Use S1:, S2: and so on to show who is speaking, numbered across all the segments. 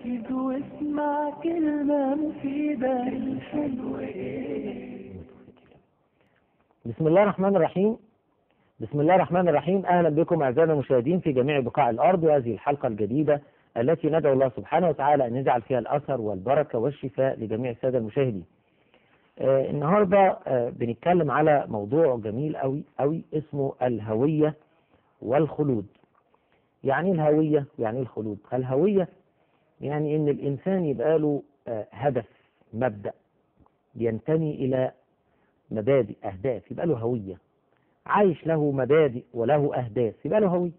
S1: ركز واسمع كلمة مفيدة الحلو ايه
S2: بسم الله الرحمن الرحيم بسم الله الرحمن الرحيم أهلا بكم أعزائنا المشاهدين في جميع بقاع الأرض وهذه الحلقة الجديدة التي ندعو الله سبحانه وتعالى أن يجعل فيها الأثر والبركة والشفاء لجميع السادة المشاهدين آه النهاردة آه بنتكلم على موضوع جميل أوي أوي اسمه الهوية والخلود يعني إيه الهوية يعني إيه الخلود الهوية يعني ان الانسان يبقى له آه، هدف مبدأ ينتمي الى مبادئ اهداف يبقى له هوية عايش له مبادئ وله اهداف يبقى له هوية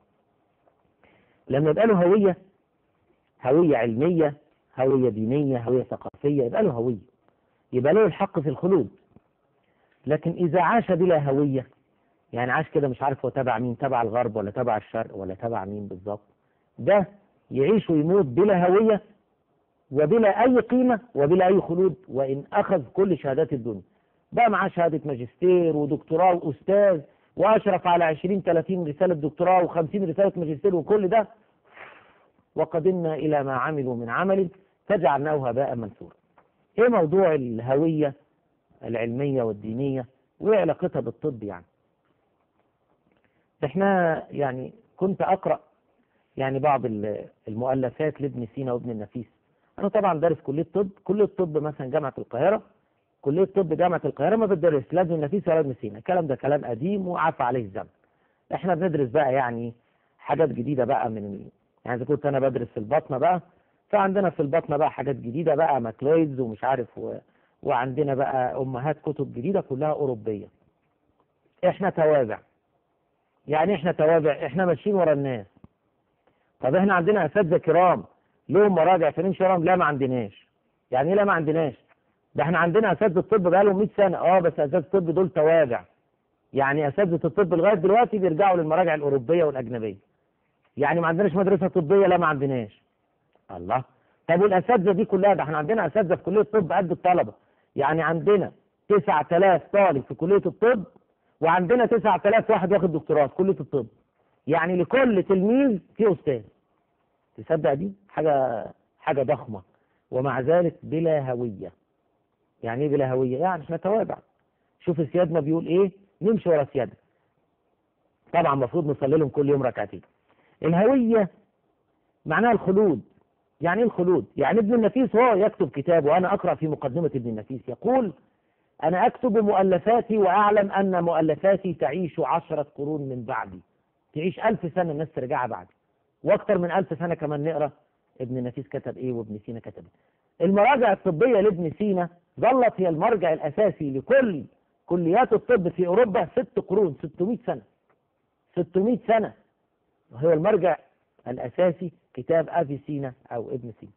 S2: لما يبقى له هوية هوية علمية هوية دينية هوية ثقافية يبقى له هوية يبقى له الحق في الخلود لكن إذا عاش بلا هوية يعني عاش كده مش عارف هو تبع مين تبع الغرب ولا تبع الشرق ولا تبع مين بالظبط ده يعيش ويموت بلا هوية وبلا أي قيمة وبلا أي خلود وإن أخذ كل شهادات الدنيا بقى معاه شهادة ماجستير ودكتوراه وأستاذ وأشرف على 20 30 رسالة دكتوراه و50 رسالة ماجستير وكل ده وقدمنا إلى ما عملوا من عمل فجعلناه هباء منثورا. إيه موضوع الهوية العلمية والدينية وإيه علاقتها بالطب يعني؟ إحنا يعني كنت أقرأ يعني بعض ال- المؤلفات لابن سينا وابن النفيس انا طبعا دارس كليه طب كليه طب مثلا جامعه القاهره كليه طب جامعه القاهره ما بتدرس لا ابن النفيس ولا ابن سينا الكلام ده كلام قديم وعفى عليه الزمن احنا بندرس بقى يعني حاجات جديده بقى من ال... يعني اذا كنت انا بدرس في البطنه بقى فعندنا في البطنه بقى حاجات جديده بقى ماكلويدز ومش عارف و... وعندنا بقى امهات كتب جديده كلها اوروبيه احنا توابع يعني احنا توابع احنا ماشيين ورا الناس طب احنا عندنا اساتذه كرام لهم مراجع فنمشي وراهم لا ما عندناش يعني ايه لا ما عندناش ده احنا عندنا اساتذه الطب بقالهم 100 سنه اه بس اساتذه الطب دول توابع يعني اساتذه الطب لغايه دلوقتي بيرجعوا للمراجع الاوروبيه والاجنبيه يعني ما عندناش مدرسه طبيه لا ما عندناش الله طب والاساتذه دي كلها ده احنا عندنا اساتذه في كليه الطب قد الطلبه يعني عندنا 9000 طالب في كليه الطب وعندنا 9000 واحد واخد دكتوراه في كليه الطب يعني لكل تلميذ في استاذ تصدق دي حاجه حاجه ضخمه ومع ذلك بلا هويه يعني ايه بلا هويه يعني احنا توابع شوف سيادنا بيقول ايه نمشي ورا سيادنا طبعا المفروض نصلي لهم كل يوم ركعتين الهويه معناها الخلود يعني ايه الخلود يعني ابن النفيس هو يكتب كتاب وانا اقرا في مقدمه ابن النفيس يقول انا اكتب مؤلفاتي واعلم ان مؤلفاتي تعيش عشرة قرون من بعدي تعيش ألف سنة الناس ترجعها بعد وأكثر من ألف سنة كمان نقرأ ابن النفيس كتب إيه وابن سينا كتب إيه المراجع الطبية لابن سينا ظلت هي المرجع الأساسي لكل كليات الطب في أوروبا ست قرون 600 سنة 600 سنة وهو المرجع الأساسي كتاب أبي سينا أو ابن سينا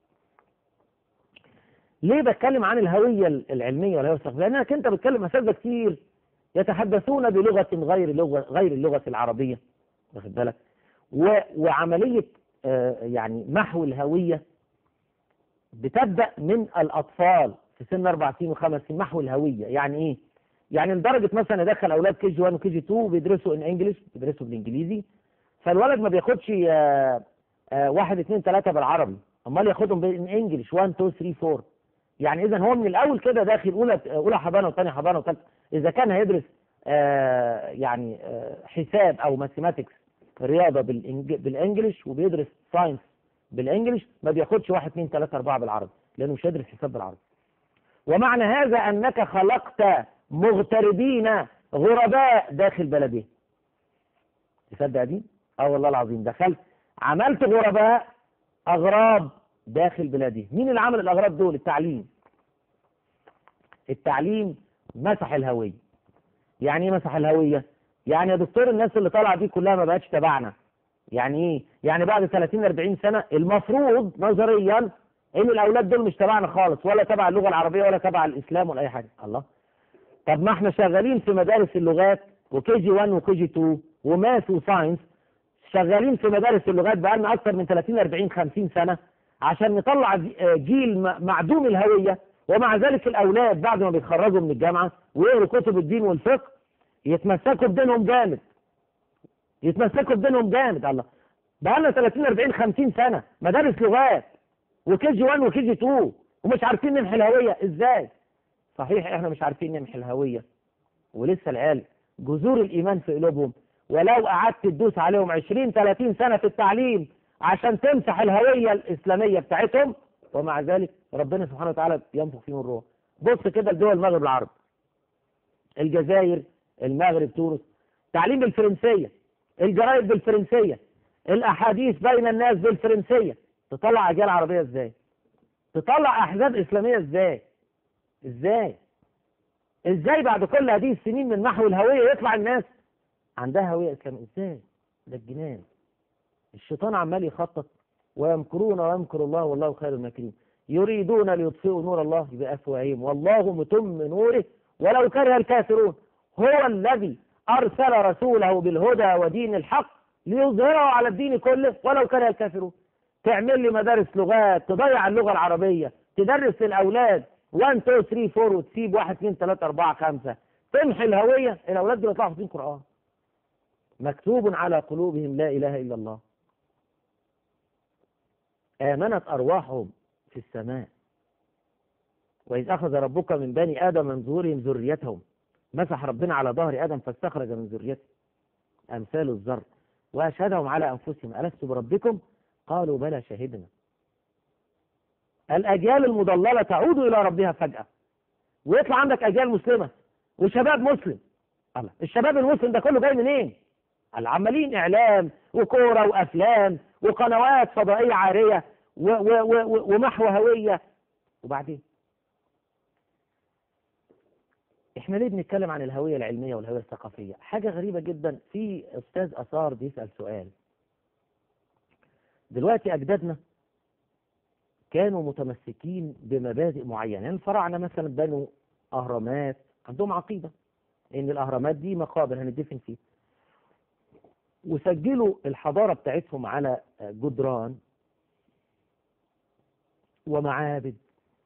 S2: ليه بتكلم عن الهوية العلمية والهوية الثقافية؟ لأنك أنت بتكلم أساتذة كتير يتحدثون بلغة غير لغة غير اللغة العربية واخد بالك و... وعملية آه يعني محو الهوية بتبدأ من الأطفال في سن أربع سنين وخمس سنين محو الهوية يعني إيه؟ يعني لدرجة مثلا يدخل أولاد كي جي 1 وكي جي 2 بيدرسوا إن إنجلش بيدرسوا بالإنجليزي فالولد ما بياخدش آه آه واحد اثنين ثلاثة بالعربي أمال ياخدهم بالإنجلش 1 2 3 4 يعني إذا هو من الأول كده داخل أولى أولى حضانة وثانية حضانة وثالثة إذا كان هيدرس آه يعني آه حساب أو ماثيماتكس رياضه بالإنج... بالانجلش وبيدرس ساينس بالانجلش ما بياخدش واحد اثنين ثلاثة أربعة بالعربي لأنه مش هيدرس حساب بالعربي ومعنى هذا أنك خلقت مغتربين غرباء داخل بلدهم تصدق دي؟ اه والله العظيم دخلت عملت غرباء أغراب داخل بلادهم مين اللي عمل الأغراب دول؟ التعليم التعليم مسح الهوية يعني ايه مسح الهوية؟ يعني يا دكتور الناس اللي طالعه دي كلها ما بقتش تبعنا يعني ايه يعني بعد 30 40 سنه المفروض نظريا ان الاولاد دول مش تبعنا خالص ولا تبع اللغه العربيه ولا تبع الاسلام ولا اي حاجه الله طب ما احنا شغالين في مدارس اللغات وكي جي 1 وكي جي 2 وماث وساينس شغالين في مدارس اللغات بقالنا اكثر من 30 40 50 سنه عشان نطلع جيل معدوم الهويه ومع ذلك الاولاد بعد ما بيتخرجوا من الجامعه ويقروا كتب الدين والفقه يتمسكوا بدينهم جامد يتمسكوا بدينهم جامد الله بقى لنا 30 40 50 سنه مدارس لغات وكي جي 1 وكي جي 2 ومش عارفين نمحي الهويه ازاي صحيح احنا مش عارفين نمحي الهويه ولسه العيال جذور الايمان في قلوبهم ولو قعدت تدوس عليهم 20 30 سنه في التعليم عشان تمسح الهويه الاسلاميه بتاعتهم ومع ذلك ربنا سبحانه وتعالى ينفخ فيهم الروح بص كده لدول المغرب العربي الجزائر المغرب تونس تعليم بالفرنسيه الجرايد بالفرنسيه الاحاديث بين الناس بالفرنسيه تطلع اجيال عربيه ازاي تطلع احزاب اسلاميه ازاي ازاي ازاي بعد كل هذه السنين من محو الهويه يطلع الناس عندها هويه اسلاميه ازاي ده الجنان الشيطان عمال يخطط ويمكرون ويمكر الله والله خير الماكرين يريدون ليطفئوا نور الله بافواههم والله متم نوره ولو كره الكافرون هو الذي ارسل رسوله بالهدى ودين الحق ليظهره على الدين كله ولو كره الكافرون تعمل لي مدارس لغات تضيع اللغه العربيه تدرس للاولاد 1 2 3 4 وتسيب 1 2 3 4 5 تمحي الهويه الاولاد دول يطلعوا حافظين قران مكتوب على قلوبهم لا اله الا الله آمنت أرواحهم في السماء وإذ أخذ ربك من بني آدم من ظهورهم ذريتهم مسح ربنا على ظهر آدم فاستخرج من ذريته أمثال الذر وأشهدهم على أنفسهم ألست بربكم قالوا بلى شهدنا الأجيال المضللة تعود إلى ربها فجأة ويطلع عندك أجيال مسلمة وشباب مسلم الله الشباب المسلم ده كله جاي منين؟ عمالين إعلام وكورة وأفلام وقنوات فضائية عارية و و و ومحو هوية وبعدين احنا ليه بنتكلم عن الهوية العلمية والهوية الثقافية حاجة غريبة جدا في أستاذ أثار بيسأل سؤال دلوقتي أجدادنا كانوا متمسكين بمبادئ معينة يعني الفراعنة مثلا بنوا أهرامات عندهم عقيدة إن الأهرامات دي مقابر هندفن فيها وسجلوا الحضارة بتاعتهم على جدران ومعابد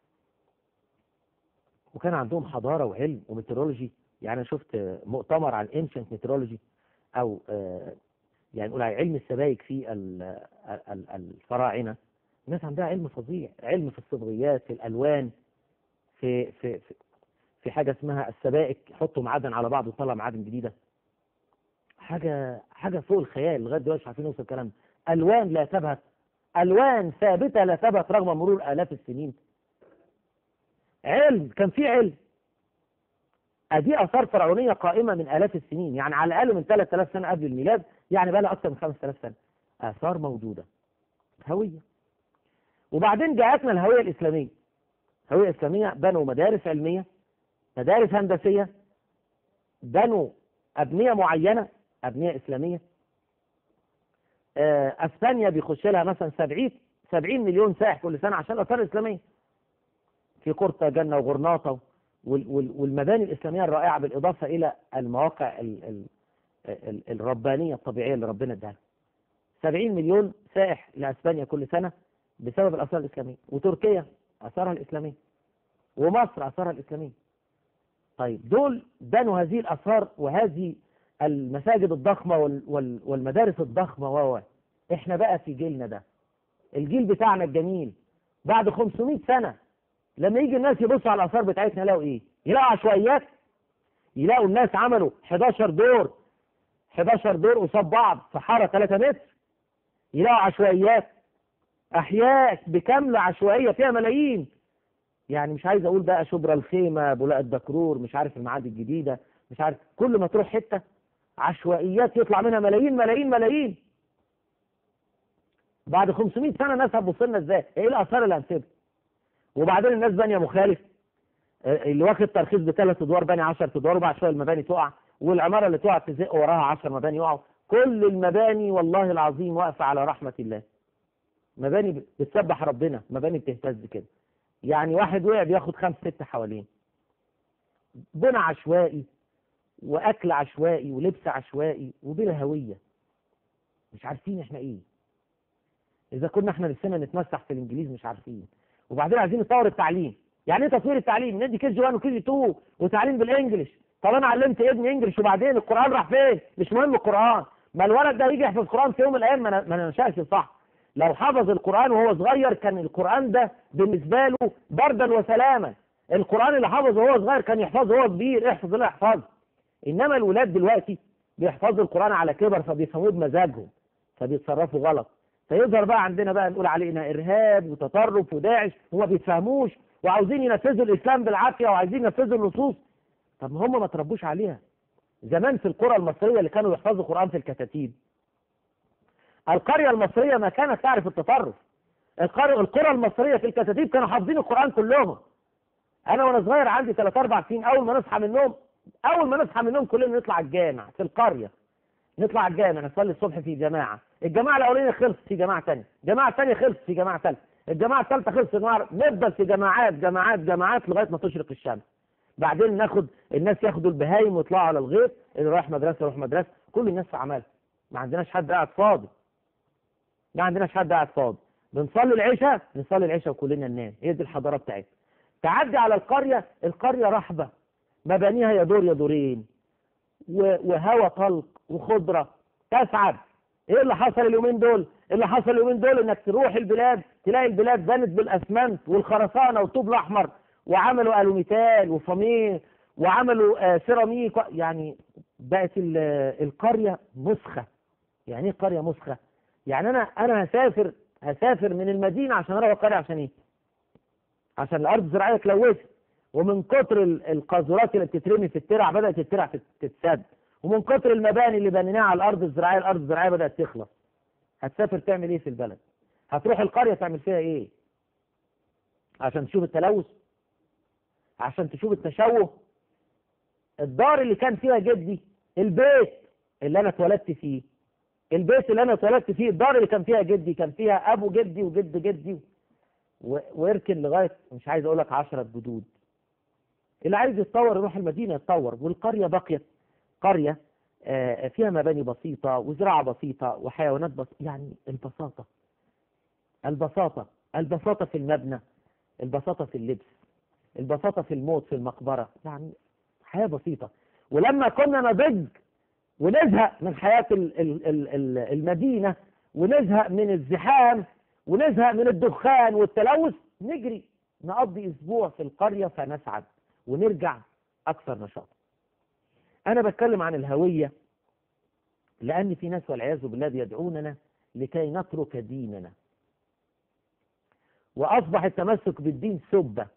S2: وكان عندهم حضارة وعلم وميترولوجي يعني أنا شفت مؤتمر عن ancient ميترولوجي أو يعني نقول علم السبائك في الفراعنة الناس عندها علم فظيع علم في الصبغيات في الألوان في في في, في حاجة اسمها السبائك يحطوا معدن على بعض ويطلع معادن جديدة حاجة حاجة فوق الخيال لغاية دلوقتي مش عارفين نوصل الكلام ألوان لا تبهت ألوان ثابتة لا تبهت رغم مرور آلاف السنين علم كان في علم أدي آثار فرعونية قائمة من آلاف السنين يعني على الأقل من 3000 سنة قبل الميلاد يعني بقى لها أكثر من 5000 سنة آثار موجودة هوية وبعدين جاءتنا الهوية الإسلامية هوية إسلامية بنوا مدارس علمية مدارس هندسية بنوا أبنية معينة أبنية إسلامية اسبانيا بيخش لها مثلا 70 70 مليون سائح كل سنه عشان الاثار الاسلاميه في قرطه جنه وغرناطه والمباني الاسلاميه الرائعه بالاضافه الى المواقع ال ال ال الربانيه الطبيعيه اللي ربنا اداها 70 مليون سائح لاسبانيا كل سنه بسبب الاثار الاسلاميه وتركيا اثارها الاسلاميه ومصر اثارها الاسلاميه طيب دول بنوا هذه الاثار وهذه المساجد الضخمة وال وال والمدارس الضخمة و احنا بقى في جيلنا ده الجيل بتاعنا الجميل بعد 500 سنة لما يجي الناس يبصوا على الآثار بتاعتنا يلاقوا ايه يلاقوا عشوائيات يلاقوا الناس عملوا 11 دور 11 دور قصاد بعض في حارة 3 متر يلاقوا عشوائيات أحياء بكاملة عشوائية فيها ملايين يعني مش عايز أقول بقى شبرا الخيمة بولاق الدكرور مش عارف المعادي الجديدة مش عارف كل ما تروح حتة عشوائيات يطلع منها ملايين ملايين ملايين بعد 500 سنة الناس هتبص لنا ازاي؟ ايه الآثار اللي هنسيبها؟ وبعدين الناس بانية مخالف اللي واخد ترخيص بثلاث ادوار باني 10 ادوار وبعد شويه المباني تقع والعماره اللي تقع تزق وراها 10 مباني يقعوا كل المباني والله العظيم واقفه على رحمه الله مباني بتسبح ربنا مباني بتهتز كده يعني واحد وقع بياخد خمس ست حوالين بنى عشوائي واكل عشوائي ولبس عشوائي وبلا هويه مش عارفين احنا ايه اذا كنا احنا نفسنا نتمسح في الانجليز مش عارفين وبعدين عايزين نطور التعليم يعني ايه تطوير التعليم ندي كي جي 1 وكي جي 2 وتعليم بالانجلش طب انا علمت ابني انجلش وبعدين القران راح فين مش مهم القران ما الولد ده يجي يحفظ القران في يوم من الايام ما انا ما انا نشأش صح لو حفظ القرآن وهو صغير كان القرآن ده بالنسبة له بردا وسلاما القرآن اللي حفظه وهو صغير كان يحفظه وهو كبير احفظ لا احفظ إنما الولاد دلوقتي بيحفظوا القرآن على كبر فبيفهموه بمزاجهم فبيتصرفوا غلط فيظهر بقى عندنا بقى نقول علينا إرهاب وتطرف وداعش وما بيتفهموش وعاوزين ينفذوا الإسلام بالعافية وعايزين ينفذوا النصوص طب ما هم ما تربوش عليها زمان في القرى المصرية اللي كانوا يحفظوا قرآن في الكتاتيب القرية المصرية ما كانت تعرف التطرف القرى القرى المصرية في الكتاتيب كانوا حافظين القرآن كلهم أنا وأنا صغير عندي ثلاث أربع سنين أول ما نصحى من النوم أول ما نصحى من النوم كلنا نطلع الجامع في القرية نطلع الجامع نصلي الصبح في جماعة الجماعة الأولانية خلصت في جماعة ثانية الجماعة الثانية خلصت في جماعة ثالثة الجماعة الثالثة خلصت في جماعة نفضل في جماعات جماعات جماعات لغاية ما تشرق الشمس بعدين ناخد الناس ياخدوا البهايم ويطلعوا على الغيط اللي رايح مدرسة يروح مدرسة كل الناس في عمل ما عندناش حد قاعد فاضي ما عندناش حد قاعد فاضي بنصلي العشاء نصلي العشاء وكلنا ننام هي دي الحضارة بتاعتنا تعدي على القرية القرية رحبة مبانيها يا دور يا دورين وهواء طلق وخضرة تسعد ايه اللي حصل اليومين دول اللي حصل اليومين دول انك تروح البلاد تلاقي البلاد بنت بالاسمنت والخرسانة والطوب الاحمر وعملوا الوميتال وفاميه وعملوا آه سيراميك يعني بقت القرية مسخة يعني ايه قرية مسخة يعني انا انا هسافر هسافر من المدينة عشان اروح القرية عشان ايه عشان الارض الزراعية اتلوثت ومن كتر القاذورات اللي بتترمي في الترع بدأت الترع تتسد ومن كتر المباني اللي بنيناها على الارض الزراعية الارض الزراعية بدأت تخلص هتسافر تعمل ايه في البلد هتروح القرية تعمل فيها ايه عشان تشوف التلوث عشان تشوف التشوه الدار اللي كان فيها جدي البيت اللي انا اتولدت فيه البيت اللي انا اتولدت فيه الدار اللي كان فيها جدي كان فيها ابو جدي وجد جدي و... ويركن لغايه مش عايز اقول لك 10 جدود اللي عايز يتطور يروح المدينه يتطور والقريه بقيت قريه فيها مباني بسيطه وزراعه بسيطه وحيوانات بسيطه يعني البساطه البساطه البساطه في المبنى البساطه في اللبس البساطه في الموت في المقبره يعني حياه بسيطه ولما كنا نضج ونزهق من حياه المدينه ونزهق من الزحام ونزهق من الدخان والتلوث نجري نقضي اسبوع في القريه فنسعد ونرجع اكثر نشاطا انا بتكلم عن الهويه لان في ناس والعياذ بالله يدعوننا لكي نترك ديننا واصبح التمسك بالدين سبه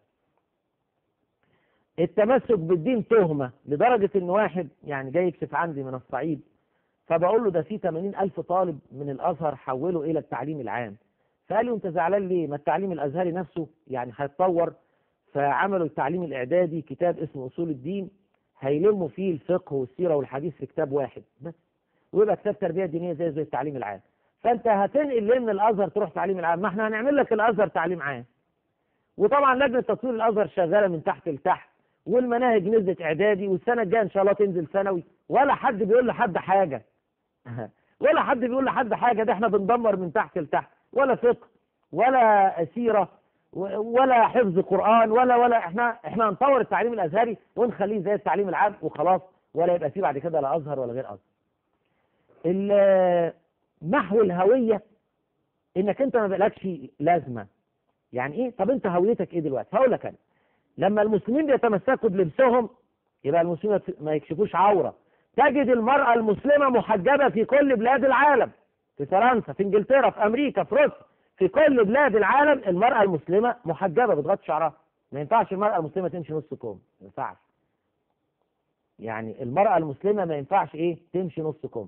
S2: التمسك بالدين تهمه لدرجه ان واحد يعني جاي يكشف عندي من الصعيد فبقول له ده في 80 الف طالب من الازهر حولوا الى التعليم العام فقال لي انت زعلان ليه ما التعليم الازهري نفسه يعني هيتطور فعملوا التعليم الاعدادي كتاب اسمه اصول الدين هيلموا فيه الفقه والسيره والحديث في كتاب واحد بس ويبقى كتاب تربيه دينيه زي زي التعليم العام فانت هتنقل ليه من الازهر تروح تعليم العام ما احنا هنعمل لك الازهر تعليم عام وطبعا لجنه تطوير الازهر شغاله من تحت لتحت والمناهج نزلت اعدادي والسنه الجايه ان شاء الله تنزل ثانوي ولا حد بيقول لحد حاجه ولا حد بيقول لحد حاجه ده احنا بندمر من تحت لتحت ولا فقه ولا سيره ولا حفظ قرآن ولا ولا احنا احنا هنطور التعليم الازهري ونخليه زي التعليم العام وخلاص ولا يبقى فيه بعد كده لا ازهر ولا غير ازهر. محو الهويه انك انت ما بقالكش لازمه. يعني ايه؟ طب انت هويتك ايه دلوقتي؟ هقول لك انا. لما المسلمين بيتمسكوا بلبسهم يبقى المسلمين ما يكشفوش عوره. تجد المراه المسلمه محجبه في كل بلاد العالم. في فرنسا، في انجلترا، في امريكا، في روسيا. في كل بلاد العالم المرأة المسلمة محجبة بتغطي شعرها ما ينفعش المرأة المسلمة تمشي نص كم ما ينفعش يعني المرأة المسلمة ما ينفعش ايه تمشي نص كم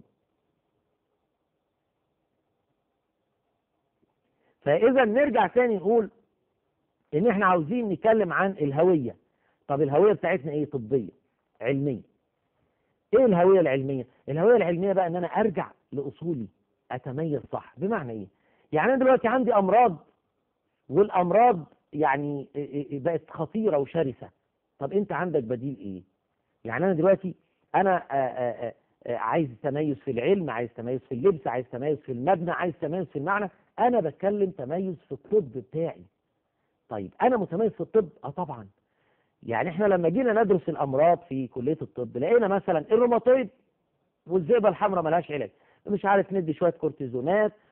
S2: فإذا نرجع تاني نقول إن إحنا عاوزين نتكلم عن الهوية طب الهوية بتاعتنا إيه طبية علمية إيه الهوية العلمية؟ الهوية العلمية بقى إن أنا أرجع لأصولي أتميز صح بمعنى إيه؟ يعني أنا دلوقتي عندي أمراض والأمراض يعني بقت خطيرة وشرسة طب أنت عندك بديل إيه؟ يعني أنا دلوقتي أنا آآ آآ عايز تميز في العلم عايز تميز في اللبس عايز تميز في المبنى عايز تميز في المعنى أنا بتكلم تميز في الطب بتاعي طيب أنا متميز في الطب؟ أه طبعا يعني احنا لما جينا ندرس الأمراض في كلية الطب لقينا مثلا الروماتويد والذئبة الحمراء ملهاش علاج مش عارف ندي شوية كورتيزونات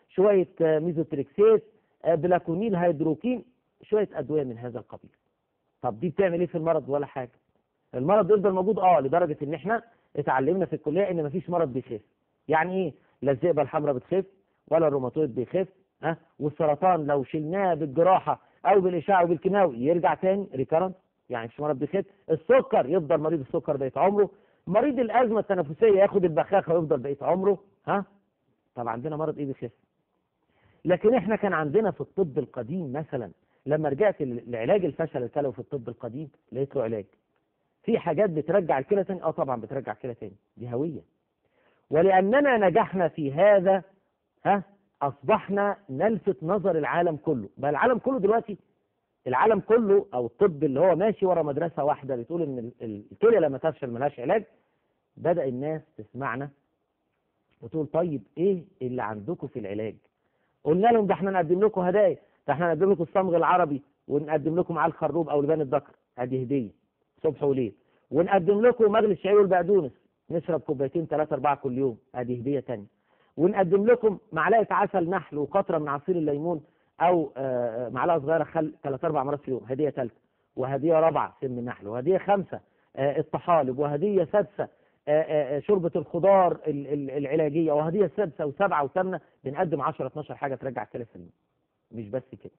S2: شويه آه، ميزوتريكسيت آه، بلاكونين هيدروكين شويه ادويه من هذا القبيل طب دي بتعمل ايه في المرض ولا حاجه المرض يفضل موجود اه لدرجه ان احنا اتعلمنا في الكليه ان مفيش مرض بيخف يعني ايه لا الذئبه الحمراء بتخف ولا الروماتويد بيخف ها والسرطان لو شلناه بالجراحه او بالاشعه وبالكيماوي يرجع تاني ريكارنت يعني مش مرض بيخف السكر يفضل مريض السكر بقيه عمره مريض الازمه التنفسيه ياخد البخاخه ويفضل بقيه عمره ها طب عندنا مرض ايه بيخف لكن احنا كان عندنا في الطب القديم مثلا لما رجعت لعلاج الفشل الكلوي في الطب القديم لقيت له علاج في حاجات بترجع الكلى تاني اه طبعا بترجع الكلى تاني دي هويه ولاننا نجحنا في هذا ها اصبحنا نلفت نظر العالم كله بقى العالم كله دلوقتي العالم كله او الطب اللي هو ماشي ورا مدرسه واحده بتقول ان ال- ال- الكلى لما تفشل ملهاش علاج بدا الناس تسمعنا وتقول طيب ايه اللي عندكم في العلاج قلنا لهم ده احنا نقدم لكم هدايا ده احنا نقدم لكم الصمغ العربي ونقدم لكم معاه الخروب او لبان الذكر ادي هديه صبح وليل ونقدم لكم مجلس الشعير والبقدونس نشرب كوبايتين ثلاثة أربعة كل يوم ادي هدية تانية ونقدم لكم معلقة عسل نحل وقطرة من عصير الليمون أو آه، معلقة صغيرة خل ثلاث أربع مرات في اليوم هدية ثالثة وهدية رابعة سم النحل وهدية خمسة آه، الطحالب وهدية سادسة آه، آه، آه، شوربة الخضار ال- ال- العلاجية وهدية سادسة وسبعة وثامنة بنقدم 10 12 حاجة ترجع الكلى سليم مش بس كده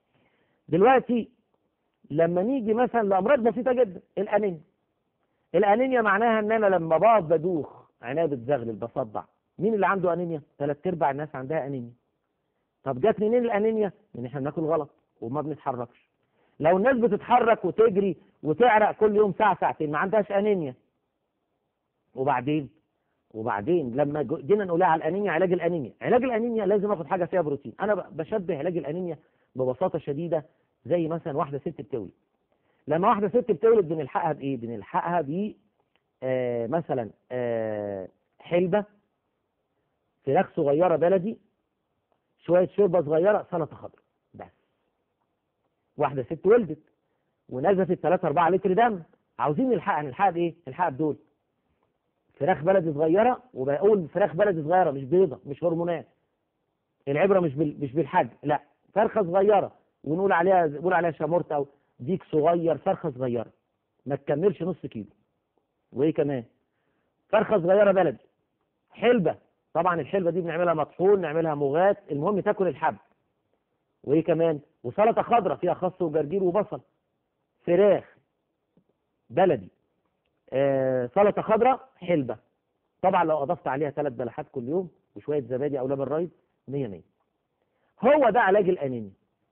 S2: دلوقتي لما نيجي مثلا لأمراض بسيطة جدا الأنيميا الأنيميا معناها إن أنا لما بقعد بدوخ عينيا بتزغلل بصدع مين اللي عنده أنيميا؟ ثلاث أرباع الناس عندها أنيميا طب جت منين الأنيميا؟ من إحنا بناكل غلط وما بنتحركش لو الناس بتتحرك وتجري وتعرق كل يوم ساعة ساعتين ما عندهاش أنيميا وبعدين وبعدين لما جو- جينا نقولها على الانيميا علاج الانيميا علاج الانيميا لازم اخد حاجه فيها بروتين انا ب- بشبه علاج الانيميا ببساطه شديده زي مثلا واحده ست بتولد لما واحده ست بتولد بنلحقها بايه بنلحقها ب آه مثلا آه حلبه فراخ صغيره بلدي شويه شوربه صغيره سلطه خضراء بس واحده ست ولدت ونزفت 3 4 لتر دم عاوزين نلحقها نلحقها بايه نلحقها بدول فراخ بلدي صغيره وبقول فراخ بلدي صغيره مش بيضه مش هرمونات العبره مش بال... مش بالحجم لا فرخه صغيره ونقول عليها بنقول عليها شامورت او ديك صغير فرخه صغيره ما تكملش نص كيلو وايه كمان فرخه صغيره بلدي حلبه طبعا الحلبه دي بنعملها مطحون نعملها مغات المهم تاكل الحب وايه كمان وسلطه خضراء فيها خس وجرجير وبصل فراخ بلدي آه سلطه خضراء حلبه طبعا لو اضفت عليها ثلاث بلحات كل يوم وشويه زبادي او لبن رايب 100 100 هو ده علاج الانيميا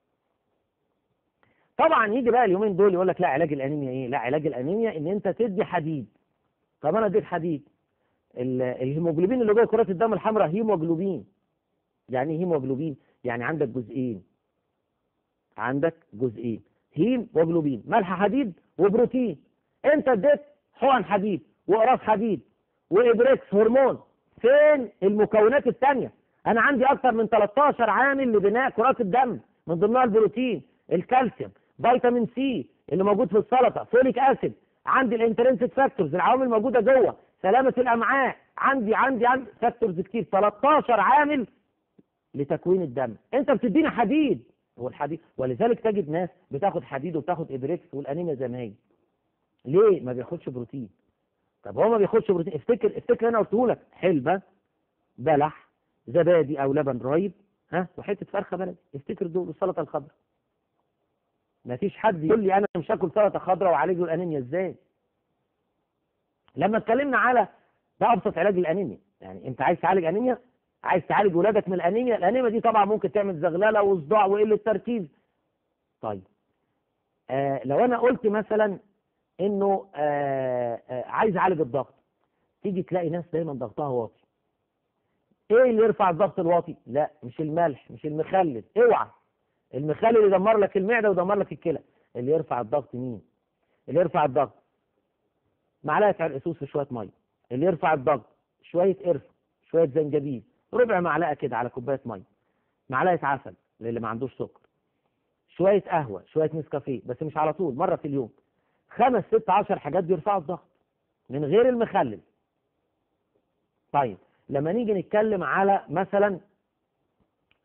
S2: طبعا يجي بقى اليومين دول يقول لك لا علاج الانيميا ايه لا علاج الانيميا ان انت تدي حديد طب انا اديت حديد ال- الهيموجلوبين اللي جوه كرات الدم الحمراء هيموجلوبين يعني ايه هيموجلوبين يعني عندك جزئين عندك جزئين هيم وجلوبين ملح حديد وبروتين انت اديت حقن حديد واقراص حديد وابريكس هرمون فين المكونات الثانيه انا عندي اكثر من 13 عامل لبناء كرات الدم من ضمنها البروتين الكالسيوم فيتامين سي اللي موجود في السلطه فوليك اسيد عندي الانترنسيك فاكتورز العوامل الموجوده جوه سلامه الامعاء عندي عندي عندي فاكتورز كتير 13 عامل لتكوين الدم انت بتديني حديد هو الحديد ولذلك تجد ناس بتاخد حديد وبتاخد ابريكس والانيميا زي ما هي ليه ما بياخدش بروتين طب هو ما بياخدش بروتين افتكر افتكر انا قلته لك حلبه بلح زبادي او لبن رايب ها وحته فرخه بلدي افتكر دول والسلطه الخضراء ما فيش حد يقول لي انا مش هاكل سلطه خضراء وعالج له الانيميا ازاي لما اتكلمنا على ده ابسط علاج الانيميا يعني انت عايز تعالج انيميا عايز تعالج ولادك من الانيميا الانيميا دي طبعا ممكن تعمل زغلله وصداع وقله تركيز طيب آه لو انا قلت مثلا انه آه آه عايز اعالج الضغط تيجي تلاقي ناس دايما ضغطها واطي ايه اللي يرفع الضغط الواطي لا مش الملح مش المخلل اوعى المخلل يدمر لك المعده ويدمر لك الكلى اللي يرفع الضغط مين اللي يرفع الضغط معلقه عرقسوس في شويه ميه اللي يرفع الضغط شويه قرفه شويه زنجبيل ربع معلقه كده على كوبايه ميه معلقه عسل للي ما عندوش سكر شويه قهوه شويه نسكافيه بس مش على طول مره في اليوم خمس ست عشر حاجات بيرفعوا الضغط من غير المخلل طيب لما نيجي نتكلم على مثلا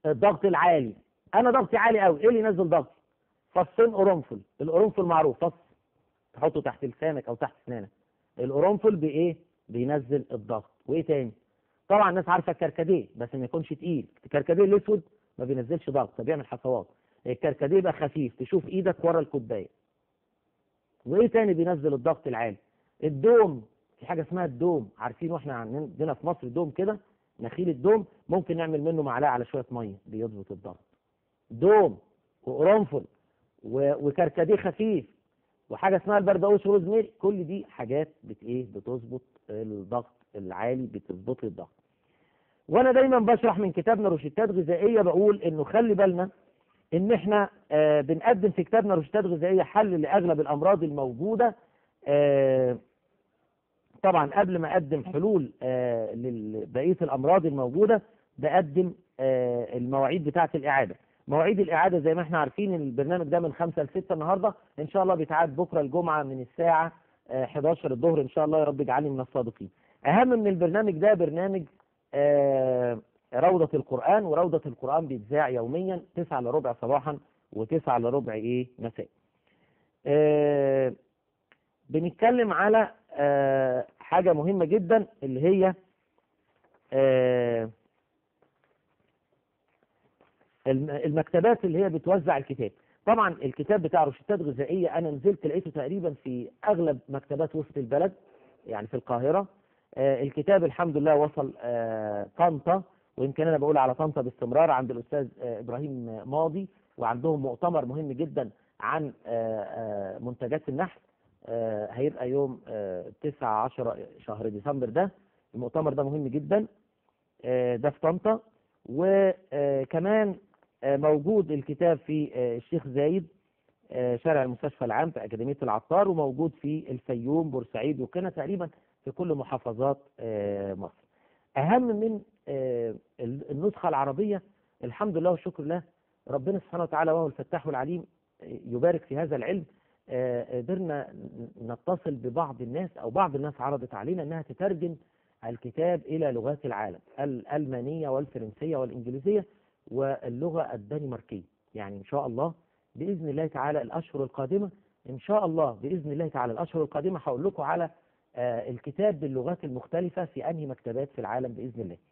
S2: الضغط العالي انا ضغطي عالي قوي ايه اللي ينزل ضغطي فصين قرنفل القرنفل معروف فص تحطه تحت لسانك او تحت اسنانك القرنفل بايه بينزل الضغط وايه تاني طبعا الناس عارفه الكركديه بس ما يكونش تقيل الكركديه الاسود ما بينزلش ضغط فبيعمل حصوات الكركديه يبقى خفيف تشوف ايدك ورا الكوبايه وايه تاني بينزل الضغط العالي الدوم في حاجه اسمها الدوم عارفين واحنا عندنا في مصر دوم كده نخيل الدوم ممكن نعمل منه معلقه على شويه ميه بيظبط الضغط دوم وقرنفل و- وكركديه خفيف وحاجه اسمها البردقوش وروزميري كل دي حاجات بت ايه بتظبط الضغط العالي بتظبط لي الضغط وانا دايما بشرح من كتابنا روشتات غذائيه بقول انه خلي بالنا ان احنا آه بنقدم في كتابنا روشتات غذائيه حل لاغلب الامراض الموجوده آه طبعا قبل ما اقدم حلول آه لبقيه الامراض الموجوده بقدم آه المواعيد بتاعه الاعاده مواعيد الاعاده زي ما احنا عارفين إن البرنامج ده من 5 ل 6 النهارده ان شاء الله بيتعاد بكره الجمعه من الساعه آه 11 الظهر ان شاء الله يا رب اجعلني من الصادقين اهم من البرنامج ده برنامج آه روضة القرآن وروضة القرآن بيتذاع يوميا 9 الا ربع صباحا و9 الا ربع ايه مساء آه بنتكلم على آه حاجة مهمة جدا اللي هي آه الم- المكتبات اللي هي بتوزع الكتاب طبعا الكتاب بتاع روشتات غذائية أنا نزلت لقيته تقريبا في أغلب مكتبات وسط البلد يعني في القاهرة آه الكتاب الحمد لله وصل آه طنطا ويمكن أنا بقول على طنطا باستمرار عند الأستاذ آه إبراهيم ماضي وعندهم مؤتمر مهم جدا عن آه آه منتجات النحل آه هيبقى يوم آه 9 10 شهر ديسمبر ده المؤتمر ده مهم جدا آه ده في طنطا وكمان موجود الكتاب في آه، الشيخ زايد آه، شارع المستشفى العام في أكاديمية العطار وموجود في الفيوم بورسعيد وكان تقريبا في كل محافظات آه، مصر أهم من آه، النسخة العربية الحمد لله والشكر لله ربنا سبحانه وتعالى وهو الفتاح العليم آه، يبارك في هذا العلم آه، قدرنا نتصل ببعض الناس أو بعض الناس عرضت علينا أنها تترجم الكتاب إلى لغات العالم الألمانية والفرنسية والإنجليزية واللغة الدنماركية يعني إن شاء الله بإذن الله تعالى الأشهر القادمة إن شاء الله بإذن الله تعالى الأشهر القادمة هقول لكم على آه، الكتاب باللغات المختلفة في أنهي مكتبات في العالم بإذن الله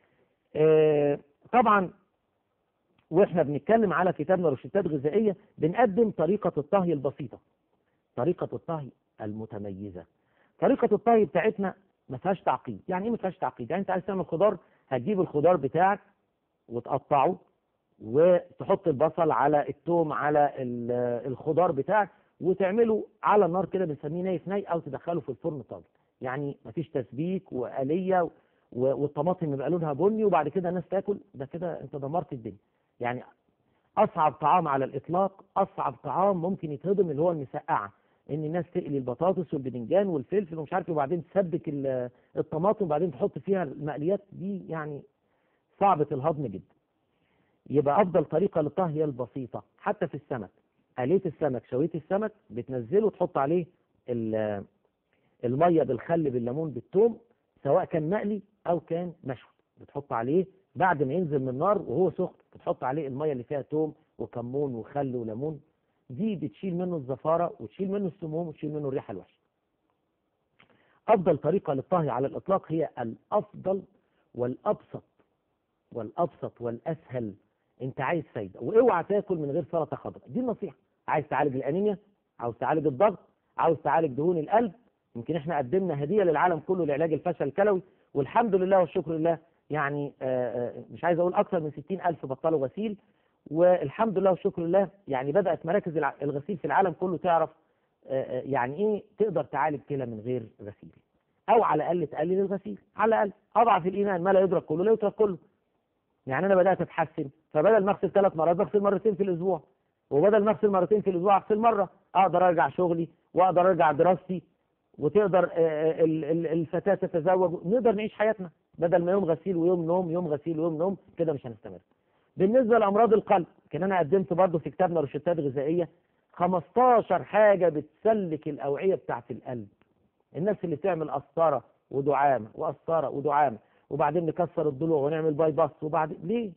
S2: آه، طبعا واحنا بنتكلم على كتابنا روشتات غذائية بنقدم طريقة الطهي البسيطة طريقة الطهي المتميزة طريقة الطهي بتاعتنا ما فيهاش تعقيد يعني ايه ما فيهاش تعقيد يعني انت عايز تعمل خضار هتجيب الخضار بتاعك وتقطعه وتحط البصل على التوم على ال- الخضار بتاعك وتعمله على النار كده بنسميه ني في ني او تدخله في الفرن طاجن يعني مفيش تسبيك وآلية و- والطماطم يبقى لونها بني وبعد كده الناس تاكل ده كده انت دمرت الدنيا يعني اصعب طعام على الاطلاق اصعب طعام ممكن يتهضم اللي هو المسقعه ان الناس تقلي البطاطس والبدنجان والفلفل ومش عارف إيه، وبعدين تسبك ال- الطماطم وبعدين تحط فيها المقليات دي يعني صعبة الهضم جدا يبقى افضل طريقة للطهي هي البسيطة حتى في السمك قلية السمك شوية السمك بتنزله وتحط عليه ال- المية بالخل بالليمون بالثوم سواء كان مقلي او كان مشوي بتحط عليه بعد ما ينزل من النار وهو سخن بتحط عليه المية اللي فيها توم وكمون وخل وليمون دي بتشيل منه الزفارة وتشيل منه السموم وتشيل منه الريحة الوحشة أفضل طريقة للطهي على الإطلاق هي الأفضل والأبسط والأبسط والأسهل أنت عايز فايدة واوعى تاكل من غير سلطة خضراء دي النصيحة عايز تعالج الأنيميا عاوز تعالج الضغط عاوز تعالج دهون القلب يمكن احنا قدمنا هدية للعالم كله لعلاج الفشل الكلوي والحمد لله والشكر لله يعني آه، آه، مش عايز أقول أكثر من 60 ألف بطلوا غسيل والحمد لله والشكر لله يعني بدأت مراكز الع- الغسيل في العالم كله تعرف آه، آه، يعني ايه تقدر تعالج كلى من غير غسيل او على الاقل تقلل الغسيل على الاقل اضعف الايمان ما لا يدرك كله لا يترك كله يعني انا بدات اتحسن فبدل ما اغسل ثلاث مرات بغسل مرتين في الاسبوع وبدل ما اغسل مرتين في الاسبوع اغسل مره اقدر ارجع شغلي واقدر ارجع دراستي وتقدر آه، آه، ال- ال- الفتاه تتزوج نقدر نعيش حياتنا بدل ما يوم غسيل ويوم نوم يوم غسيل ويوم نوم كده مش هنستمر بالنسبه لامراض القلب كان انا قدمت برضه في كتابنا روشتات غذائيه 15 حاجه بتسلك الاوعيه بتاعت القلب الناس اللي بتعمل قسطره ودعامه وقسطره ودعامه وبعدين نكسر الضلوع ونعمل باي باس وبعدين ليه؟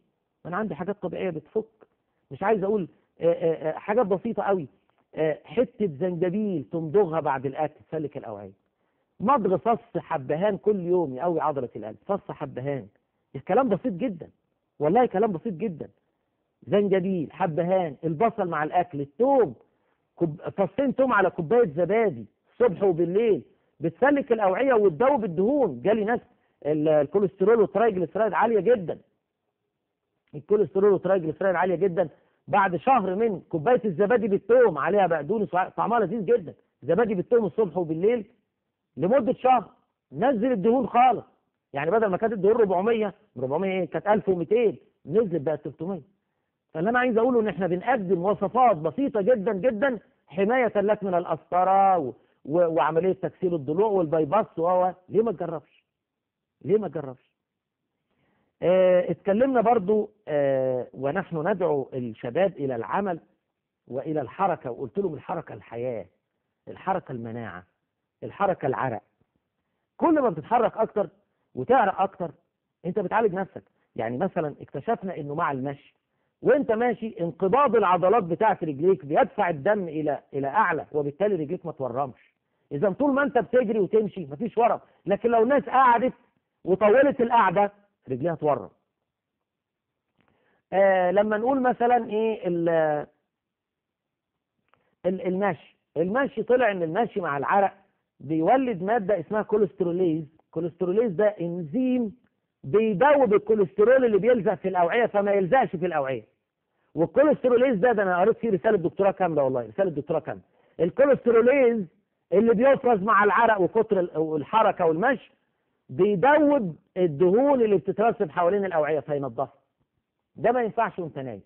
S2: انا عندي حاجات طبيعيه بتفك مش عايز اقول آه، آه، آه، حاجات بسيطه قوي آه، حته زنجبيل تمضغها بعد الاكل تسلك الاوعيه مضغ فص حبهان كل يوم يقوي عضله القلب فص حبهان الكلام بسيط جدا والله كلام بسيط جدا زنجبيل حبهان البصل مع الاكل الثوم كوب... فصين توم على كوبايه زبادي الصبح وبالليل بتسلك الاوعيه وتذوب الدهون جالي ناس ال- الكوليسترول والترايجليسيرايد عاليه جدا الكوليسترول والترايجليسيرايد عاليه جدا بعد شهر من كوبايه الزبادي بالثوم عليها بقدونس وع- طعمها لذيذ جدا زبادي بالثوم الصبح وبالليل لمده شهر نزل الدهون خالص يعني بدل ما كانت الدهون 400 400 ايه كانت 1200 نزلت بقت 300 فاللي انا عايز اقوله ان احنا بنقدم وصفات بسيطه جدا جدا حمايه لك من القسطره و... و... وعمليه تكسير الضلوع والبايباس و ليه ما تجربش؟ ليه ما تجربش؟ آه اتكلمنا برضو آه ونحن ندعو الشباب الى العمل والى الحركه وقلت لهم الحركه الحياه الحركه المناعه الحركه العرق كل ما بتتحرك اكتر وتعرق اكتر انت بتعالج نفسك يعني مثلا اكتشفنا انه مع المشي وانت ماشي انقباض العضلات بتاعت رجليك بيدفع الدم الى الى اعلى وبالتالي رجليك ما تورمش اذا طول ما انت بتجري وتمشي مفيش ورم لكن لو الناس قعدت وطولت القعده رجليها تورم آه لما نقول مثلا ايه ال- ال- المشي المشي طلع ان المشي مع العرق بيولد ماده اسمها كوليستروليز كوليستروليز ده انزيم بيدوب الكوليسترول اللي بيلزق في الاوعيه فما يلزقش في الاوعيه والكوليستروليز ده ده انا قريت فيه رساله دكتوراه كامله والله رساله دكتوراه كامله الكوليستروليز اللي بيفرز مع العرق وكتر ال- الحركه والمشي بيدوب الدهون اللي بتترسب حوالين الاوعيه فينضفها ده ما ينفعش وانت نايم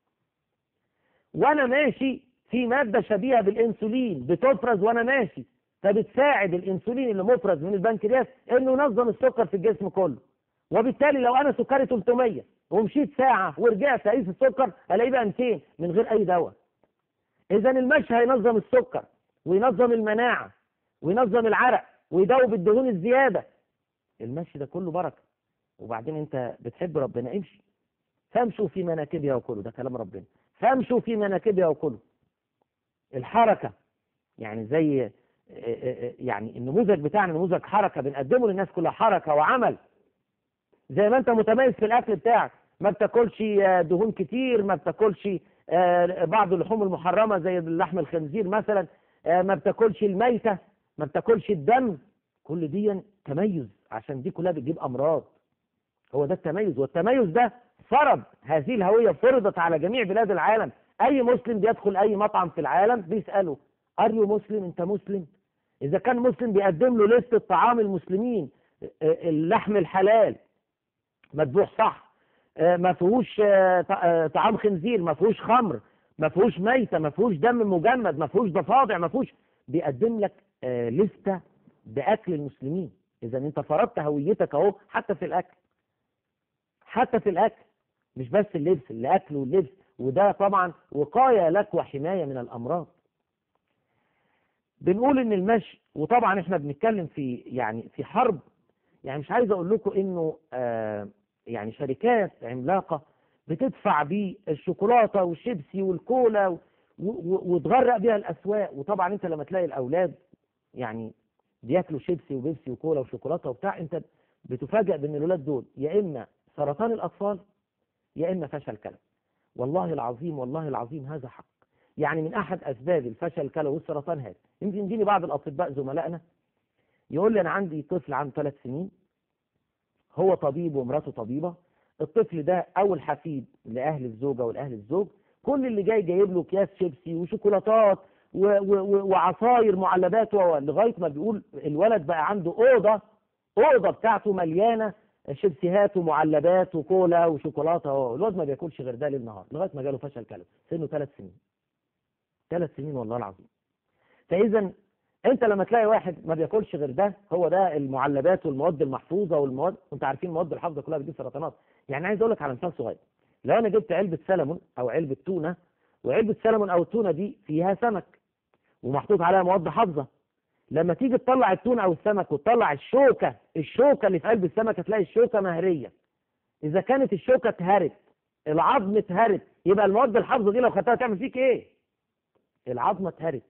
S2: وانا ماشي في ماده شبيهه بالانسولين بتفرز وانا ماشي فبتساعد الانسولين اللي مفرز من البنكرياس انه ينظم السكر في الجسم كله وبالتالي لو انا سكري 300 ومشيت ساعه ورجعت اقيس السكر الاقيه بقى 200 من غير اي دواء اذا المشي هينظم السكر وينظم المناعه وينظم العرق ويدوب الدهون الزياده المشي ده كله بركه وبعدين انت بتحب ربنا امشي فامشوا في مناكبها وكلوا ده كلام ربنا فامشوا في مناكبها وكلوا الحركه يعني زي يعني النموذج بتاعنا نموذج حركه بنقدمه للناس كلها حركه وعمل زي ما انت متميز في الاكل بتاعك ما بتاكلش آه، دهون كتير ما بتاكلش آه، بعض اللحوم المحرمه زي لحم الخنزير مثلا آه، ما بتاكلش الميته ما بتاكلش الدم كل دي تميز عشان دي كلها بتجيب امراض هو ده التميز والتميز ده فرض هذه الهويه فرضت على جميع بلاد العالم اي مسلم بيدخل اي مطعم في العالم بيساله ار يو مسلم انت مسلم اذا كان مسلم بيقدم له لسته طعام المسلمين آه، اللحم الحلال مذبوح صح آه، ما فيهوش آه، ط- آه، طعام خنزير ما فيهوش خمر ما فيهوش ميته ما فيهوش دم مجمد ما فيهوش ضفادع ما فيهوش بيقدم لك آه، لسته باكل المسلمين اذا انت فرضت هويتك اهو حتى في الاكل حتى في الاكل مش بس اللبس الاكل واللبس وده طبعا وقايه لك وحمايه من الامراض بنقول ان المشي وطبعا احنا بنتكلم في يعني في حرب يعني مش عايز اقول لكم انه آه يعني شركات عملاقه بتدفع بالشوكولاته والشيبسي والكولا و- و- وتغرق بيها الاسواق وطبعا انت لما تلاقي الاولاد يعني بياكلوا شيبسي وبيبسي وكولا وشوكولاته وبتاع انت بتفاجئ بان الاولاد دول يا اما سرطان الاطفال يا اما فشل كلى والله العظيم والله العظيم هذا حق يعني من احد اسباب الفشل الكلوي والسرطان هذا يمكن يجيني بعض الاطباء زملائنا يقول لي انا عندي طفل عنده ثلاث سنين هو طبيب ومراته طبيبه الطفل ده اول حفيد لاهل الزوجه والاهل الزوج كل اللي جاي جايب له اكياس شيبسي وشوكولاتات و- و- و- وعصاير معلبات و- لغايه ما بيقول الولد بقى عنده اوضه اوضه بتاعته مليانه شيبسيهات ومعلبات وكولا وشوكولاته و- الواد ما بياكلش غير ده ليل نهار لغايه ما جاله فشل كلوي سنه ثلاث سنين ثلاث سنين والله العظيم فاذا انت لما تلاقي واحد ما بياكلش غير ده هو ده المعلبات والمواد المحفوظه والمواد انتوا عارفين المواد الحافظه كلها بتجيب سرطانات يعني عايز اقول لك على مثال صغير لو انا جبت علبه سلمون او علبه تونه وعلبه سلمون او التونه دي فيها سمك ومحطوط عليها مواد حافظه لما تيجي تطلع التونه او السمك وتطلع الشوكه الشوكه اللي في قلب السمك هتلاقي الشوكه مهريه اذا كانت الشوكه اتهرت العظم اتهرت يبقى المواد الحافظه دي لو خدتها تعمل فيك ايه العظمه اتهرت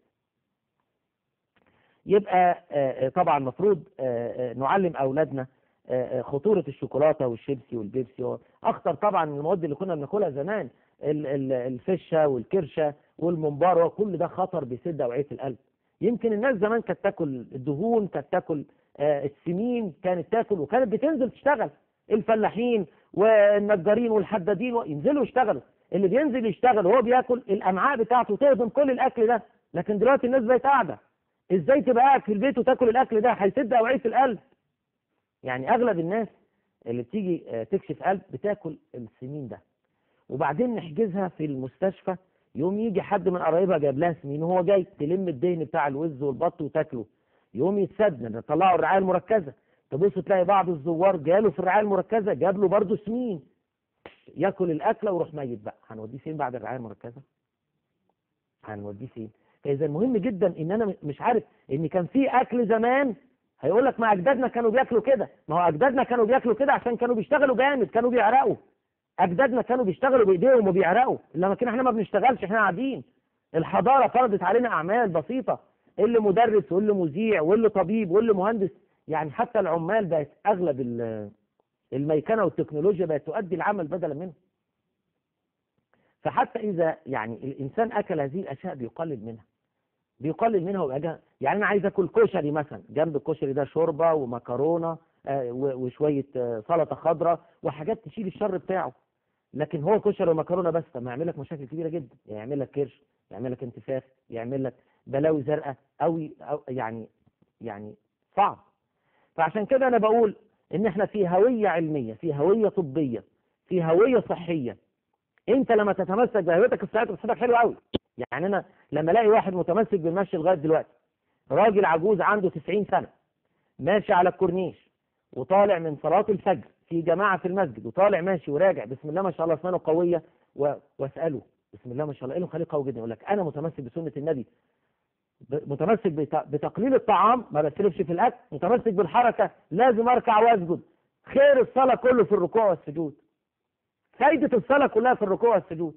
S2: يبقى آه، آه، طبعا المفروض نعلم اولادنا آه، آه، خطوره الشوكولاته والشيبسي والبيبسي اخطر طبعا من المواد اللي كنا بناكلها زمان ال- ال- الفشه والكرشه والممبار وكل ده خطر بيسد اوعيه القلب يمكن الناس زمان كانت تاكل الدهون كانت تاكل آه، السمين كانت تاكل وكانت بتنزل تشتغل الفلاحين والنجارين والحدادين و- ينزلوا يشتغلوا اللي بينزل يشتغل وهو بياكل الامعاء بتاعته تهضم كل الاكل ده لكن دلوقتي الناس بقت قاعده ازاي تبقى قاعد في البيت وتاكل الاكل ده هيسد اوعيه القلب يعني اغلب الناس اللي بتيجي آه، تكشف قلب بتاكل السمين ده وبعدين نحجزها في المستشفى يوم يجي حد من قرايبها جاب لها سمين وهو جاي تلم الدهن بتاع الوز والبط وتاكله يوم يتسدن نطلعه الرعايه المركزه تبص تلاقي بعض الزوار جاله في الرعايه المركزه جاب له برضه سمين ياكل الاكله ويروح ميت بقى هنوديه فين بعد الرعايه المركزه؟ هنوديه فين؟ فاذا مهم جدا ان انا مش عارف ان كان في اكل زمان هيقول لك ما اجدادنا كانوا بياكلوا كده ما هو اجدادنا كانوا بياكلوا كده عشان كانوا بيشتغلوا جامد كانوا بيعرقوا اجدادنا كانوا بيشتغلوا بايديهم وبيعرقوا لكن احنا ما بنشتغلش احنا قاعدين الحضاره فرضت علينا اعمال بسيطه اللي مدرس واللي مذيع واللي طبيب واللي مهندس يعني حتى العمال بقت اغلب ال- الميكنه والتكنولوجيا بقت تؤدي العمل بدلا منه فحتى اذا يعني الانسان اكل هذه الاشياء بيقلل منها بيقلل منها ويبقى يعني انا عايز اكل كشري مثلا جنب الكشري ده شوربه ومكرونه آه، و- وشويه آه، سلطه خضراء وحاجات تشيل الشر بتاعه لكن هو كشري ومكرونه بس طب ما يعمل لك مشاكل كبيره جدا يعمل لك كرش يعمل لك انتفاخ يعمل لك بلاوي زرقاء او أو يعني يعني صعب فعشان كده انا بقول ان احنا في هويه علميه في هويه طبيه في هويه صحيه انت لما تتمسك بهويتك الصحيه بتصحتك حلو قوي يعني انا لما الاقي واحد متمسك بالمشي لغايه دلوقتي راجل عجوز عنده 90 سنه ماشي على الكورنيش وطالع من صلاه الفجر في جماعه في المسجد وطالع ماشي وراجع بسم الله ما شاء الله اسنانه قويه و... واساله بسم الله ما شاء الله ايه اللي مخليه قوي جدا يقول لك انا متمسك بسنه النبي ب- متمسك بت... بتقليل الطعام ما بستلفش في الاكل متمسك بالحركه لازم اركع واسجد خير الصلاه كله في الركوع والسجود فايده الصلاه كلها في الركوع والسجود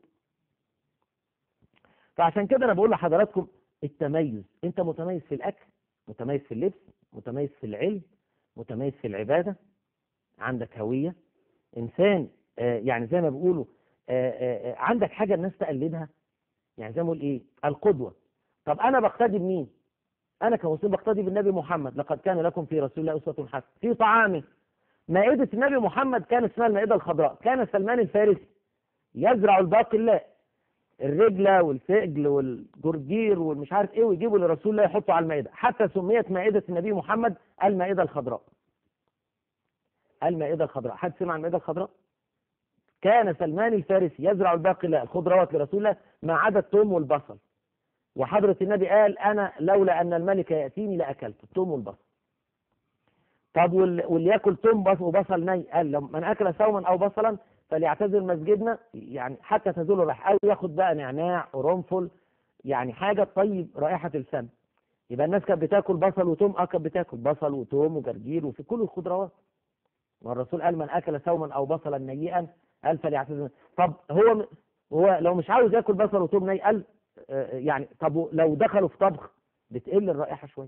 S2: فعشان كده انا بقول لحضراتكم التميز انت متميز في الاكل متميز في اللبس متميز في العلم متميز في العباده عندك هويه انسان آه، يعني زي ما بيقولوا آه، آه، آه، عندك حاجه الناس تقلدها يعني زي ما بقول ايه القدوه طب انا بقتدي بمين انا كمسلم بقتدي بالنبي محمد لقد كان لكم في رسول الله اسوه حسنه في طعامه مائده النبي محمد كانت اسمها المائده الخضراء كان سلمان الفارسي يزرع الباقلاء الرجله والفجل والجرجير والمش عارف ايه ويجيبوا لرسول الله يحطوا على المائده حتى سميت مائده النبي محمد المائده الخضراء المائده الخضراء حد سمع عن المائده الخضراء كان سلمان الفارسي يزرع الباقلاء الخضروات لرسول الله ما عدا الثوم والبصل وحضرة النبي قال أنا لولا أن الملك يأتيني لأكلت الثوم والبصل طب وال- واللي ياكل ثوم بص- وبصل ني قال لو من أكل ثوما أو بصلا فليعتزل مسجدنا يعني حتى تزول الريح أو ياخد بقى نعناع قرنفل يعني حاجة طيب رائحة الفم يبقى الناس كانت بتاكل بصل وثوم اه كانت بتاكل بصل وثوم وجرجير وفي كل الخضروات والرسول قال من أكل ثوما أو بصلا نيئا قال فليعتزل طب هو م- هو لو مش عاوز ياكل بصل وثوم ني قال آه، يعني طب لو دخلوا في طبخ بتقل الرائحه شويه.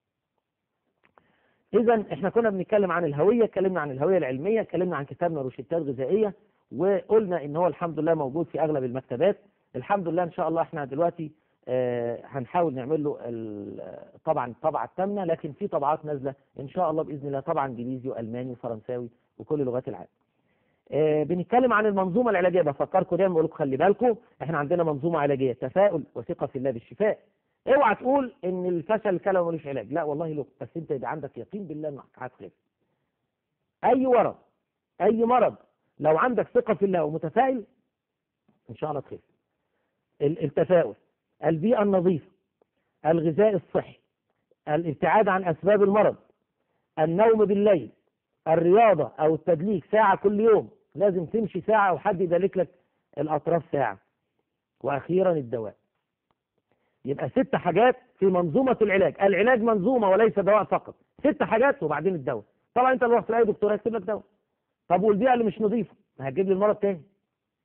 S2: اذا احنا كنا بنتكلم عن الهويه، اتكلمنا عن الهويه العلميه، اتكلمنا عن كتابنا روشتات غذائيه وقلنا ان هو الحمد لله موجود في اغلب المكتبات، الحمد لله ان شاء الله احنا دلوقتي آه، هنحاول نعمل له ال- طبعا الطبعه الثامنه لكن في طبعات نازله ان شاء الله باذن الله طبعا انجليزي والماني وفرنساوي وكل لغات العالم. آه، بنتكلم عن المنظومه العلاجيه بفكركم دايما بقول لكم خلي بالكم احنا عندنا منظومه علاجيه تفاؤل وثقه في الله بالشفاء اوعى تقول ان الفشل الكلوي ملوش علاج لا والله له بس انت يبقى عندك يقين بالله انك هتخف اي ورم اي مرض لو عندك ثقه في الله ومتفائل ان شاء الله تخف ال- التفاؤل البيئه النظيفه الغذاء الصحي الابتعاد عن اسباب المرض النوم بالليل الرياضة أو التدليك ساعة كل يوم لازم تمشي ساعة وحد يدلك لك الأطراف ساعة وأخيرا الدواء يبقى ست حاجات في منظومة العلاج العلاج منظومة وليس دواء فقط ست حاجات وبعدين الدواء طبعا انت لو رحت لاي دكتور هيكتب لك دواء طب والبيئة اللي مش نظيفة ما هتجيب لي المرض تاني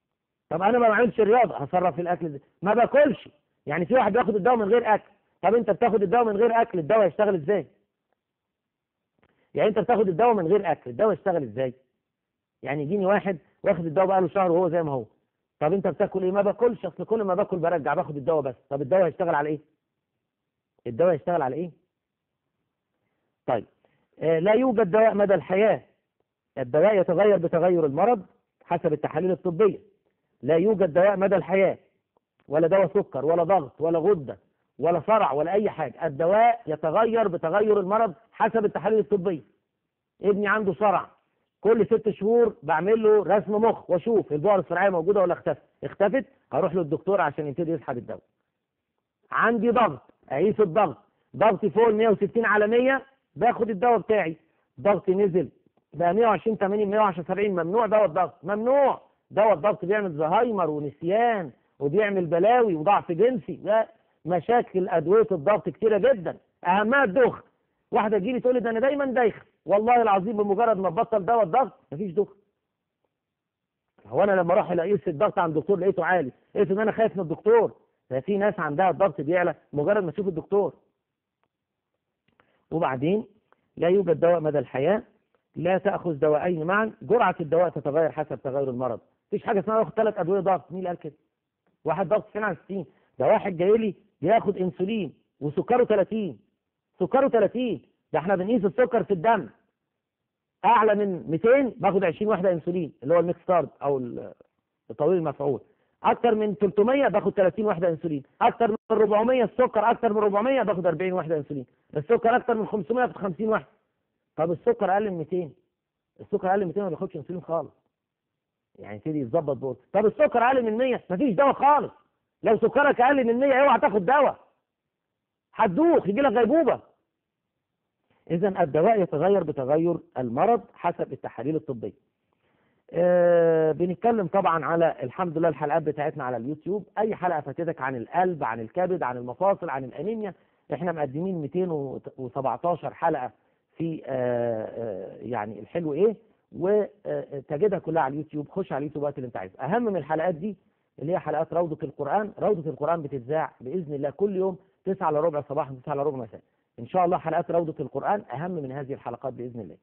S2: طب انا ما بعملش رياضه هصرف في الاكل ده ما باكلش يعني في واحد بياخد الدواء من غير اكل طب انت بتاخد الدواء من غير اكل الدواء هيشتغل ازاي يعني انت بتاخد الدواء من غير اكل الدواء يشتغل ازاي يعني يجيني واحد واخد الدواء بقاله شهر وهو زي ما هو طب انت بتاكل ايه ما باكلش اصل كل ما باكل برجع باخد الدواء بس طب الدواء هيشتغل على ايه الدواء يشتغل على ايه طيب آه لا يوجد دواء مدى الحياة الدواء يتغير بتغير المرض حسب التحاليل الطبية لا يوجد دواء مدى الحياة ولا دواء سكر ولا ضغط ولا غدة ولا صرع ولا أي حاجة الدواء يتغير بتغير المرض حسب التحاليل الطبية ابني عنده صرع كل ست شهور بعمل له رسم مخ واشوف البؤر الصرعيه موجوده ولا اختفت اختفت هروح للدكتور عشان يبتدي يسحب الدواء عندي ضغط اقيس الضغط ضغطي فوق ال 160 على 100 باخد الدواء بتاعي ضغطي نزل بقى 120 80 110 70 ممنوع دواء الضغط ممنوع دواء الضغط بيعمل زهايمر ونسيان وبيعمل بلاوي وضعف جنسي لا مشاكل ادويه الضغط كتيره جدا اهمها الدخن واحده تجي لي تقول لي ده انا دايما دايخ والله العظيم بمجرد ما تبطل دواء الضغط مفيش دخن هو انا لما اروح اقيس الضغط عند الدكتور لقيته عالي لقيت ان انا خايف من الدكتور ده في ناس عندها الضغط بيعلى مجرد ما تشوف الدكتور وبعدين لا يوجد دواء مدى الحياه لا تاخذ دواءين معا جرعه الدواء تتغير حسب تغير المرض مفيش حاجه اسمها اخد ثلاث ادويه ضغط مين اللي قال كده واحد ضغط 90 على 60 ده واحد جاي لي بياخد انسولين وسكره 30 سكره 30 ده احنا بنقيس السكر في الدم اعلى من 200 باخد 20 وحده انسولين اللي هو الميكس ستارد او الطويل المفعول اكتر من 300 باخد 30 وحده انسولين اكتر من 400 السكر اكتر من 400 باخد 40 وحده انسولين السكر اكتر من 500 باخد 50 وحده طب السكر اقل من 200 السكر اقل من 200 ما بياخدش انسولين خالص يعني يبتدي يتظبط بقى طب السكر اقل من 100 مفيش دواء خالص لو سكرك اقل من 100 اوعى تاخد دواء هتدوخ يجي لك غيبوبه إذا الدواء يتغير بتغير المرض حسب التحاليل الطبية. أه بنتكلم طبعا على الحمد لله الحلقات بتاعتنا على اليوتيوب، أي حلقة فاتتك عن القلب، عن الكبد، عن المفاصل، عن الأنيميا، إحنا مقدمين 217 حلقة في أه أه يعني الحلو إيه؟ وتجدها كلها على اليوتيوب، خش على اليوتيوب وقت اللي أنت عايزه. أهم من الحلقات دي اللي هي حلقات روضة القرآن، روضة القرآن بتتذاع بإذن الله كل يوم 9 الا ربع صباحا 9 الا ربع مساء. إن شاء الله حلقات روضة القرآن أهم من هذه الحلقات بإذن الله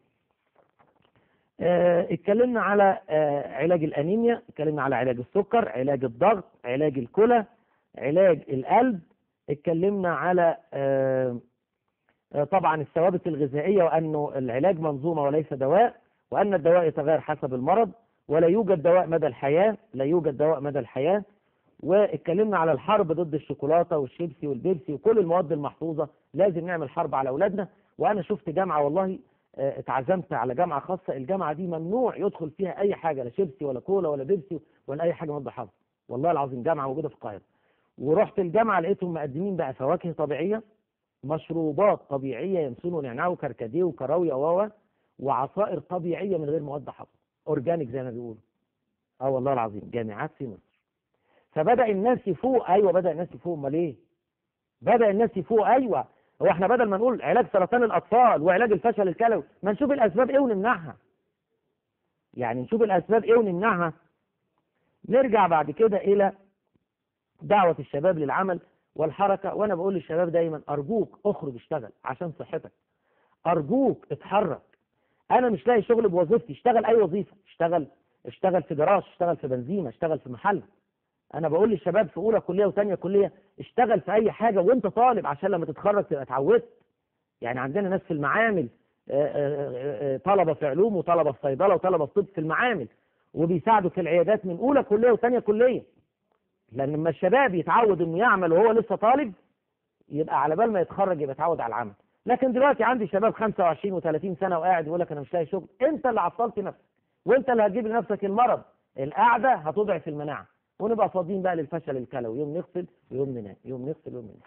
S2: آه اتكلمنا على آه علاج الأنيميا اتكلمنا على علاج السكر علاج الضغط علاج الكلى علاج القلب اتكلمنا على آه طبعا الثوابت الغذائية وأنه العلاج منظومة وليس دواء وأن الدواء يتغير حسب المرض ولا يوجد دواء مدى الحياة لا يوجد دواء مدى الحياة واتكلمنا على الحرب ضد الشوكولاته والشيبسي والبيبسي وكل المواد المحفوظه لازم نعمل حرب على اولادنا وانا شفت جامعه والله اه اتعزمت على جامعه خاصه الجامعه دي ممنوع يدخل فيها اي حاجه لا شيبسي ولا كولا ولا بيبسي ولا اي حاجه مواد حافظه والله العظيم جامعه موجوده في القاهره ورحت الجامعه لقيتهم مقدمين بقى فواكه طبيعيه مشروبات طبيعيه ينسون ونعناع وكركديه وكراويه و وعصائر طبيعيه من غير مواد حافظه اورجانيك زي ما بيقولوا اه والله العظيم جامعات في مصر فبدا الناس يفوق ايوه بدا الناس يفوق امال ايه بدا الناس يفوق ايوه هو احنا بدل ما نقول علاج سرطان الاطفال وعلاج الفشل الكلوي ما نشوف الاسباب ايه ونمنعها يعني نشوف الاسباب ايه ونمنعها نرجع بعد كده الى دعوه الشباب للعمل والحركه وانا بقول للشباب دايما ارجوك اخرج اشتغل عشان صحتك ارجوك اتحرك انا مش لاقي شغل بوظيفتي اشتغل اي وظيفه اشتغل اشتغل في جراج اشتغل في بنزينه اشتغل في محل انا بقول للشباب في اولى كليه وثانيه كليه اشتغل في اي حاجه وانت طالب عشان لما تتخرج تبقى اتعودت يعني عندنا ناس في المعامل طلبه في علوم وطلبه في صيدله وطلبه في طب في المعامل وبيساعدوا في العيادات من اولى كليه وثانيه كليه لان لما الشباب يتعود انه يعمل وهو لسه طالب يبقى على بال ما يتخرج يبقى اتعود على العمل لكن دلوقتي عندي شباب 25 و30 سنه وقاعد يقول لك انا مش لاقي شغل انت اللي عطلت نفسك وانت اللي هتجيب لنفسك المرض القعده هتضعف المناعه ونبقى فاضيين بقى للفشل الكلوي يوم نغسل ويوم ننام يوم نغسل ويوم ننام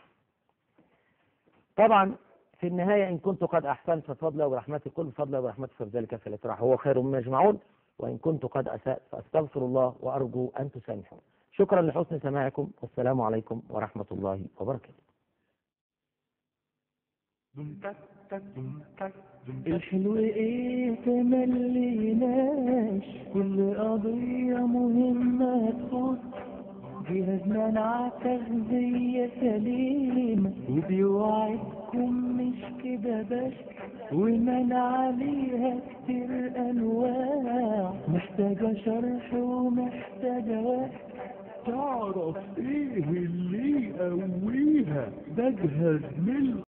S2: طبعا في النهاية إن كنت قد أحسنت ففضل وبرحمتي كل فضل وبرحمتي فذلك فليتراح هو خير مما يجمعون وإن كنت قد أسأت فأستغفر الله وأرجو أن تسامحوا شكرا لحسن سماعكم والسلام عليكم ورحمة الله وبركاته
S1: الحلو ايه تمليناش كل قضية مهمة تخص جهازنا نع تغذية سليمة وبيوعدكم مش كده بس ومنع عليها كتير انواع محتاجة شرح ومحتاجة وقت تعرف ايه اللي يقويها بجهز من